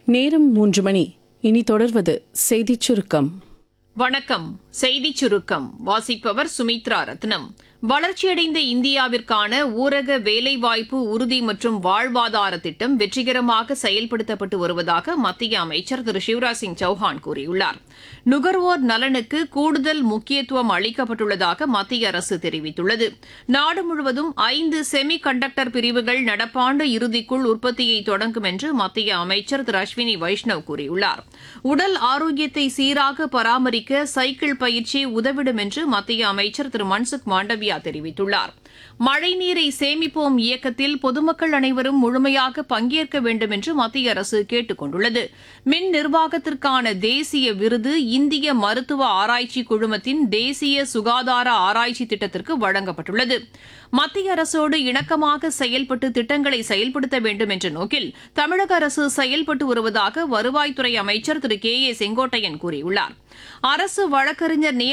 நேரம் மூன்று மணி இனி தொடர்வது செய்திச் சுருக்கம் வணக்கம் செய்திச் சுருக்கம் வாசிப்பவர் சுமித்ரா ரத்னம் வளர்ச்சியடைந்த இந்தியாவிற்கான ஊரக வேலைவாய்ப்பு உறுதி மற்றும் வாழ்வாதார திட்டம் வெற்றிகரமாக செயல்படுத்தப்பட்டு வருவதாக மத்திய அமைச்சர் திரு சிவராஜ் சிங் சௌஹான் கூறியுள்ளார் நுகர்வோர் நலனுக்கு கூடுதல் முக்கியத்துவம் அளிக்கப்பட்டுள்ளதாக மத்திய அரசு தெரிவித்துள்ளது நாடு முழுவதும் ஐந்து செமி கண்டக்டர் பிரிவுகள் நடப்பாண்டு இறுதிக்குள் உற்பத்தியை தொடங்கும் என்று மத்திய அமைச்சர் திரு அஸ்வினி வைஷ்ணவ் கூறியுள்ளார் உடல் ஆரோக்கியத்தை சீராக பராமரிக்க சைக்கிள் பயிற்சி உதவிடும் என்று மத்திய அமைச்சர் திரு மன்சுக் மாண்டவியா தெரிவித்துள்ளார் மழைநீரை சேமிப்போம் இயக்கத்தில் பொதுமக்கள் அனைவரும் முழுமையாக பங்கேற்க வேண்டும் என்று மத்திய அரசு கேட்டுக் கொண்டுள்ளது மின் நிர்வாகத்திற்கான தேசிய விருது இந்திய மருத்துவ ஆராய்ச்சி குழுமத்தின் தேசிய சுகாதார ஆராய்ச்சி திட்டத்திற்கு வழங்கப்பட்டுள்ளது மத்திய அரசோடு இணக்கமாக செயல்பட்டு திட்டங்களை செயல்படுத்த வேண்டும் என்ற நோக்கில் தமிழக அரசு செயல்பட்டு வருவதாக வருவாய்த்துறை அமைச்சர் திரு கே ஏ செங்கோட்டையன் கூறியுள்ளார் அரசு வழக்கறிஞர் நியமன